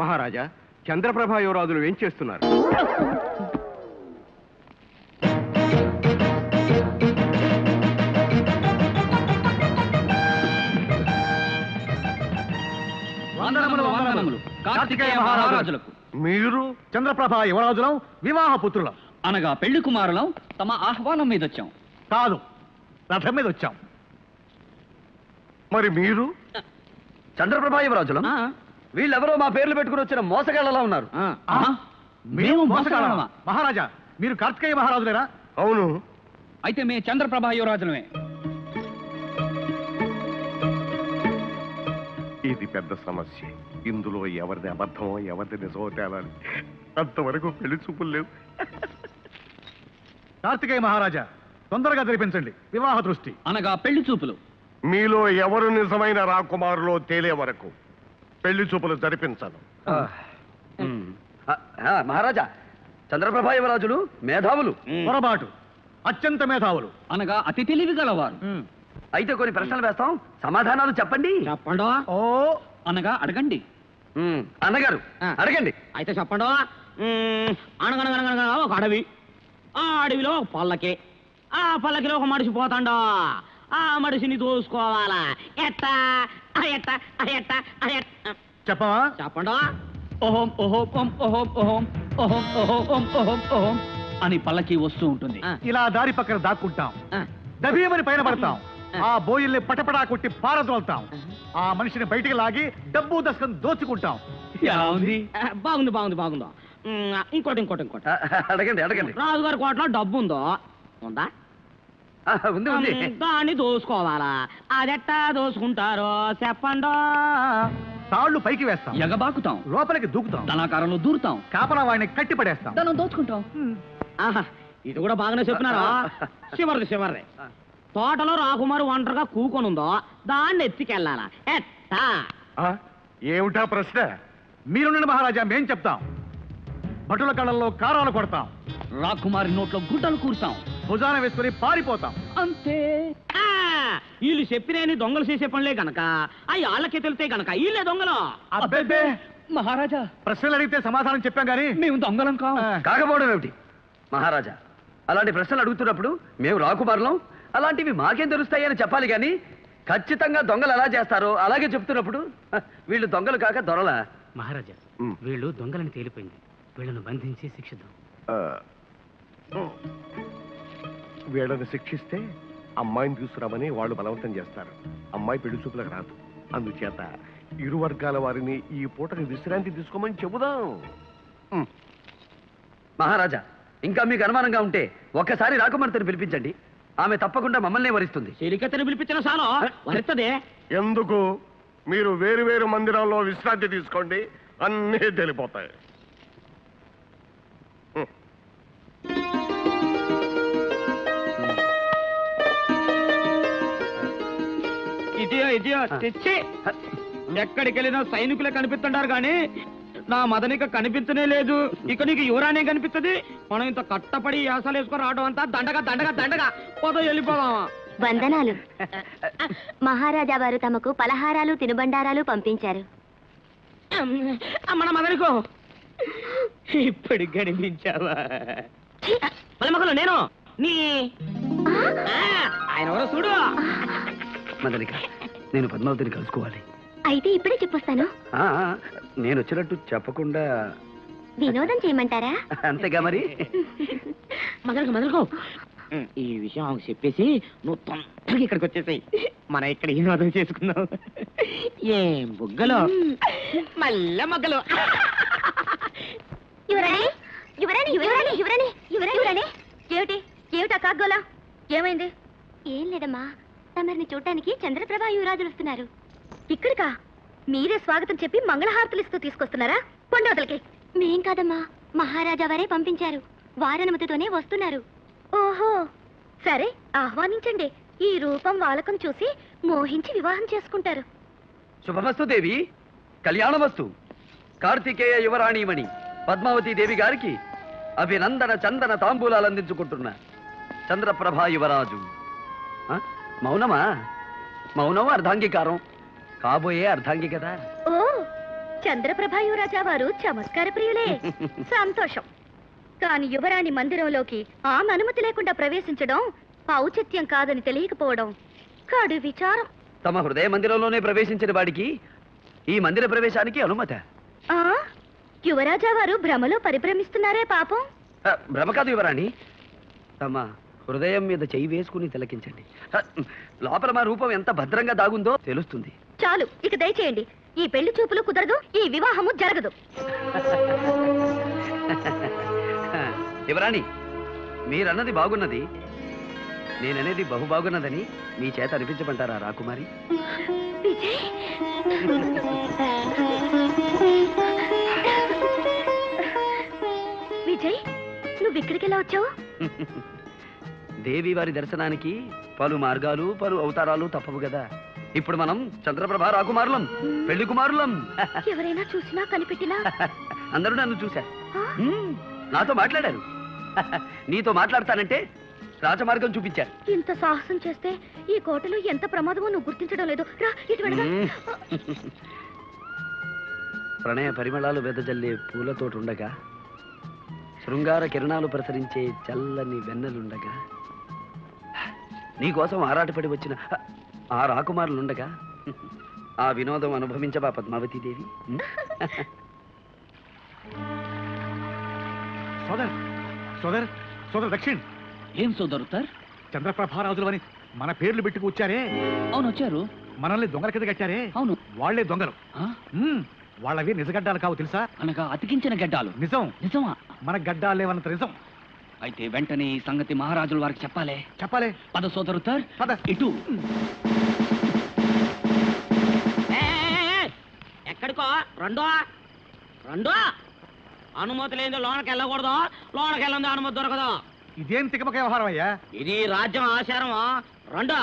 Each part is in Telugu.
మహారాజా చంద్రప్రభ యువరాజులు ఏం చేస్తున్నారు వందనములు వందనములు కార్తికేయ మహారాజులకు మీరు చంద్రప్రభ యువరాజులం వివాహ పుత్రులం అనగా పెళ్లి కుమారులం తమ ఆహ్వానం మీద వచ్చాం కాదు రథం మీద వచ్చాం మరి మీరు చంద్రప్రభా యువరాజులం ఆ, వీళ్ళెవరో మా పేర్లు పెట్టుకుని వచ్చిన మోసగాళ్ళలా ఉన్నారు ఆ, ఆ? ఆ, మేము మోసగాళ్ళమా మహారాజా మీరు కార్తికేయ మహారాజులేరా అవును అయితే మే చంద్రప్రభ యువరాజులమే ఇది పెద్ద సమస్య ఇందులో ఎవరిది అబద్ధమో ఎవరిది నిజమో తేలాలి అంతవరకు పెళ్లి చూపులు లేవు కార్తికేయ మహారాజా తొందరగా జరిపించండి వివాహ దృష్టి అనగా పెళ్లి చూపులు మీలో ఎవరు నిజమైన రాకుమారులో తేలే వరకు పెళ్లి చూపులు జరిపించను ఆ, ఆ, మహారాజా చంద్రప్రభా యువరాజులు మేధావులు పొరపాటు అత్యంత మేధావులు అనగా అతి తెలివి గలవారు అయితే కొన్ని ప్రశ్నలు వేస్తాం సమాధానాలు చెప్పండి చెప్పండు ఓ అనగా అడగండి ఉమ్, అన్నగారు ఆ. అడగండి అయితే చెప్పండు మ్మ్, అనగనగనగనగా ఒక అడవి ఆ అడవిలో ఒక పల్లకి ఆ పల్లకిలో ఒక మనిషి పోతాండు ఆ మనిషిని దోసుకోవాలా ఎట్టా ఆ ఎట్టా ఆ ఎట్టా ఆ ఎట్టా చెప్పవా చెప్పండు ఓహోం ఓహోం ఓం ఓహోం ఓహోం ఓహోం ఓహోం ఓం ఓహోం ఓహోం అని పల్లకి వస్తూ ఉంటుంది ఇలా దారి పక్కన దాక్కుంటాం దబీమని పైన పడతాం ఆ బోయిల్ని పటపడా కొట్టి పారదోల్తాం ఆ మనిషిని బయటికి లాగి డబ్బు దశకం దోచుకుంటాం ఎలా ఉంది బాగుంది బాగుంది బాగుందో మ్మ్, ఇంకోటి ఇంకోటి ఇంకోటి ఆ, అడగండి అడగండి రాజుగారి కోటలో డబ్బు ఉందో ఉందా ఆ, ఉంది ఉంది మ్మ్, దాన్ని దోసుకోవాలా అదెట్టా దోసుకుంటారో చెప్పండో తాళ్లు పైకి వేస్తాం ఎగబాకుతాం లోపలికి దూకుతాం ధనాకారంలో దూరుతాం కాపలా వాడిని కట్టి పడేస్తాం ధనం దోచుకుంటాం ఆహా ఇది కూడా బాగానే చెప్పినారా చివరిది చివరిది తోటలో రాకుమారు ఒంటరిగా కూకొనుందో దాన్ని ఎత్తికెళ్ళాలా ఎట్టా ఆ? ఏమిటా ప్రశ్న మీరుండండి మహారాజా మేం చెప్తాం భటుల కళ్ళల్లో కారాలు కొడతాం రాకుమారి నోట్లో గుడ్డలు కూర్తాం భుజాన వేసుకుని పారిపోతాం అంతే ఆ, వీళ్ళు చెప్పినేని దొంగలు చేసే పనులే గనక అవి వాళ్ళకే తెలితే గనక వీళ్ళే దొంగలు అబ్బబ్బే! మహారాజా ప్రశ్నలు అడిగితే సమాధానం చెప్పాం గానీ మేము దొంగలం కాం ఆ, కాకపోవడం ఏమిటి మహారాజా అలాంటి ప్రశ్నలు అడుగుతున్నప్పుడు మేము రాకుమారులం అలాంటివి మాకేం తెలుస్తాయని చెప్పాలి కానీ ఖచ్చితంగా దొంగలు ఎలా చేస్తారో అలాగే చెప్తున్నప్పుడు హ, వీళ్ళు దొంగలు కాక దొరలా మహారాజా ఉమ్. వీళ్ళు దొంగలని తేలిపోయింది వీళ్ళను బంధించి శిక్షిద్దాం ఆ. వీళ్ళని శిక్షిస్తే అమ్మాయిని తీసుకురామని వాళ్ళు బలవంతం చేస్తారు అమ్మాయి పెళ్లి చూపులకు రాదు అందుచేత ఇరు వర్గాల వారిని ఈ పూటకి విశ్రాంతి తీసుకోమని చెబుదాం ఉమ్. మహారాజా ఇంకా మీకు అనుమానంగా ఉంటే ఒక్కసారి రాకుమార్తెను పిలిపించండి ఆమె తప్పకుండా మమ్మల్నే వరిస్తుంది చెలికత్తెని పిలిపించిన సాలో వరుತ್ತದೆ ఎందుకు మీరు వేరు వేరు మందిరాల్లో విశ్రాంతి తీసుకోండి అన్నీ తెలిపోతాయి ఉమ్. ఇదియో ఇదియో తెచ్చి ఎక్కడికి వెళ్ళినా సైనికులే కనిపిస్తుంటారు కానీ నా మదనిక కనిపించనే లేదు ఇక నీకు యువరానే కనిపిస్తుంది మనం ఇంత కట్టపడి యాసలు వేసుకొని రావడం అంతా దండగా దండగా దండగా పోదో వెళ్ళిపోదామా వందనాలు మహారాజా వారు తమకు పలహారాలు తినుబండారాలు పంపించారు మన మదనికో ఇప్పుడు కనిపించావా మళ్ళీ నేను నీ ఆ, ఆయన ఎవరో చూడు మదనిక నేను పద్మావతిని కలుసుకోవాలి అయితే ఇప్పుడే చెప్పొస్తాను ఆ, ఆ, నేను వచ్చినట్టు చెప్పకుండా వినోదం చేయమంటారా అంతేగా మరి మదనకు మదనకు ఈ విషయం ఆమెకు చెప్పేసి నువ్వు తొందరగా ఇక్కడికి వచ్చేసాయి మనం ఇక్కడ ఈ వినోదం చేసుకుందాం ఏం బుగ్గలు మళ్ళా మొగ్గలు యువరాణి యువరాణి యువరాణి యువరాణి యువరాణి యువరాణి ఏమిటి ఏమిటా కాగ్గోలా ఏమైంది ఏం లేదమ్మా తమరిని చూడటానికి చంద్రప్రభ యువరాజులు వస్తున్నారు ఇక్కడికా మీరే స్వాగతం చెప్పి మంగళహారతులు ఇస్తూ తీసుకొస్తున్నారా కొండవతలకి మేం కాదమ్మా మహారాజా వారే పంపించారు వారనుమతితోనే వస్తున్నారు ఓహో సరే ఆహ్వానించండి ఈ రూపం వాలకం చూసి మోహించి వివాహం చేసుకుంటారు శుభమస్తు దేవి కళ్యాణమస్తు కార్తికేయ యువరాణిమణి పద్మావతి దేవి గారికి అభినందన చందన తాంబూలాలు అందించుకుంటున్న చంద్రప్రభా యువరాజు ఆ? మౌనమా మౌనం అర్ధాంగీకారం కాబోయే అర్ధాంగి కదా ఓ చంద్రప్రభ యువరాజా వారు చమత్కార ప్రియులే సంతోషం కాని యువరాణి మందిరంలోకి ఆమె అనుమతి లేకుండా ప్రవేశించడం ఔచిత్యం కాదని తెలియకపోవడం కడు విచారం తమ హృదయ మందిరంలోనే ప్రవేశించిన వాడికి ఈ మందిర ప్రవేశానికి అనుమత ఆ యువరాజా వారు భ్రమలో పరిభ్రమిస్తున్నారే పాపం ఆ, భ్రమ కాదు యువరాణి తమ హృదయం మీద చెయ్యి వేసుకుని తిలకించండి ఆ, లోపల మా రూపం ఎంత భద్రంగా దాగుందో తెలుస్తుంది చాలు ఇక దయచేయండి ఈ పెళ్లి చూపులు కుదరదు ఈ వివాహము జరగదు యువరాణి మీరన్నది బాగున్నది నేననేది బహు బాగున్నదని మీ చేత అనిపించమంటారా రాకుమారి విజయ్ విజయ్ నువ్వు ఇక్కడికి ఎలా వచ్చావు దేవి వారి దర్శనానికి పలు మార్గాలు పలు అవతారాలు తప్పవు కదా ఇప్పుడు మనం చంద్రప్రభ రాకుమారులం పెళ్లి కుమారులం ఎవరైనా చూసినా కనిపెట్టినా అందరూ నన్ను చూశారు ఆ? మ్మ్, నాతో మాట్లాడారు నీతో మాట్లాడతానంటే రాజమార్గం చూపించారు ఇంత సాహసం చేస్తే ఈ కోటలో ఎంత ప్రమాదమో నువ్వు గుర్తించడం లేదు రా ఇటు వెళదాం. మ్మ్. ప్రణయ పరిమళాలు వెదజల్లే పూలతోటి ఉండగా శృంగార కిరణాలు ప్రసరించే చల్లని వెన్నెలుండగా నీకోసం ఆరాటపడి వచ్చిన ఆ రాకుమారులుండగా ఆ వినోదం అనుభవించబా పద్మావతి దేవి సోదర్ సోదర్ సోదర్ దక్షిణ్ ఏం సోదరు సార్ చంద్రప్రభారాజులు అని మన పేర్లు పెట్టుకు వచ్చారే అవును వచ్చారు మనల్ని దొంగల కింద కట్టారే అవును వాళ్లే దొంగలు ఆ? మ్మ్. వాళ్ళవి నిజగడ్డాలు కావు తెలుసా అనగా అతికించిన గడ్డాలు నిజం నిజమా మన గడ్డాలేవన్నంత నిజం అయితే వెంటనే ఈ సంగతి మహారాజుల వారికి చెప్పాలే చెప్పాలే పద సోదరు సార్ పద ఇటు ఎక్కడికో రెండో రెండో అనుమతి లేని లోనకి వెళ్ళకూడదు లోనకి వెళ్ళంది అనుమతి దొరకదు ఇదేం తికమక వ్యవహారం అయ్యా ఇది రాజ్యం ఆచారం రెండో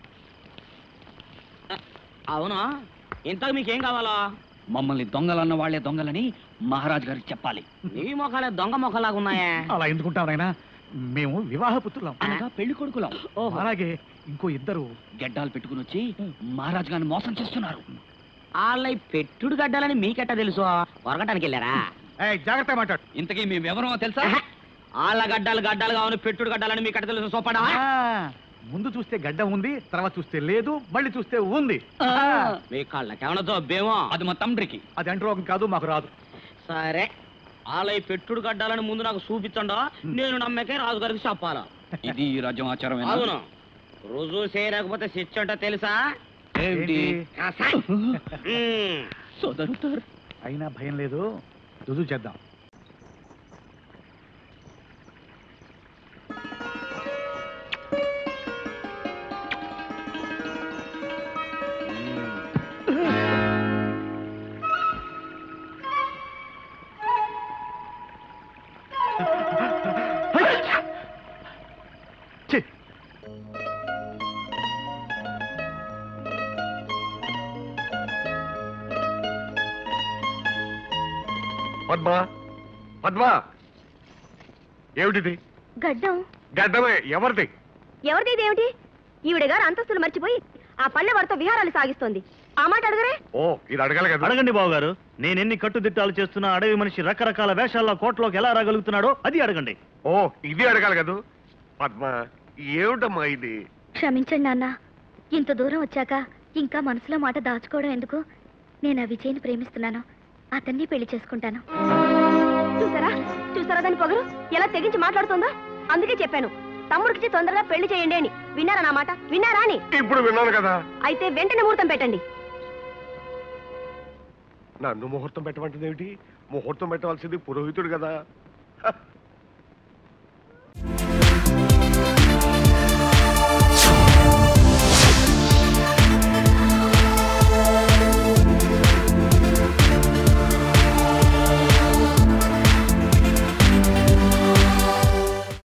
అవును ఇంతకు మీకేం కావాలో మమ్మల్ని దొంగలన్న వాళ్ళే దొంగలని మహారాజు గారికి చెప్పాలి నీ మొఖాలే దొంగ మొఖలాగా ఉన్నాయే అలా ఎందుకుంటాం నాయనా మేము వివాహ పుత్రులం అనగా పెళ్లి కొడుకులం అలాగే ఇంకో ఇద్దరు గడ్డాలు పెట్టుకుని వచ్చి మహారాజు గారిని మోసం చేస్తున్నారు వాళ్ళ ఈ పెట్టుడు గడ్డాలని మీకెట్టా తెలుసు కొరగటానికి వెళ్ళారా ఏయ్, జాగ్రత్తగా మాట్లాడు ఇంతకీ మేము ఎవరో తెలుసా వాళ్ళ గడ్డాలు గడ్డాలు కావాలి పెట్టుడు గడ్డాలని మీకెట్ట తెలుసు సోపడా ఆ, ముందు చూస్తే గడ్డ ఉంది తర్వాత చూస్తే లేదు మళ్ళీ చూస్తే ఉంది మీ కళ్ళకేమన్నా జబ్బేమో అది మా తండ్రికి అది అంటరోగం కాదు మాకు రాదు సరే వాళ్ళ ఈ పెట్టుడు గడ్డాలని ముందు నాకు చూపించండా నేను నమ్మకే రాజుగారికి చెప్పాలా ఇది ఈ రాజ్యం ఆచారం అవును రుజువు చేయలేకపోతే శిక్ష అంటే తెలుసా ఏమిటి ఏంటి? కసాయ్. మ్మ్. సోదరు సార్ అయినా భయం లేదు రుజువు చేద్దాం ఛీ! పద్మ పద్మ ఏమిటిది గడ్డం గడ్డమే ఎవరిది ఎవరిది ఇదేమిటి ఈవిడ గారు అంతస్తులు మర్చిపోయి ఆ పల్లె వారితో విహారాలు సాగిస్తోంది ఆ మాట అడగరే ఓ ఇది అడగాలి కదా అడగండి బావగారు నేనెన్ని కట్టుదిట్టాలు చేస్తున్నా అడవి మనిషి రకరకాల వేషాల్లో కోటలోకి ఎలా రాగలుగుతున్నాడో అది అడగండి ఓ ఇది అడగాలి కదా పద్మ ఏమిటమ్మా ఇది క్షమించండి నాన్న ఇంత దూరం వచ్చాక ఇంకా మనసులో మాట దాచుకోవడం ఎందుకు నేను ఆ విజయ్ని ప్రేమిస్తున్నాను అతన్ని పెళ్లి చేసుకుంటాను చూసారా చూసారా దాని పొగరు ఎలా తెగించి మాట్లాడుతుందో అందుకే చెప్పాను తమ్ముడికి తొందరగా పెళ్లి చేయండి అని విన్నారా నా మాట విన్నారా అని ఇప్పుడు విన్నాను కదా అయితే వెంటనే ముహూర్తం పెట్టండి నన్ను ముహూర్తం పెట్టమంటుంది ఏమిటి ముహూర్తం పెట్టవలసింది పురోహితుడు కదా హ,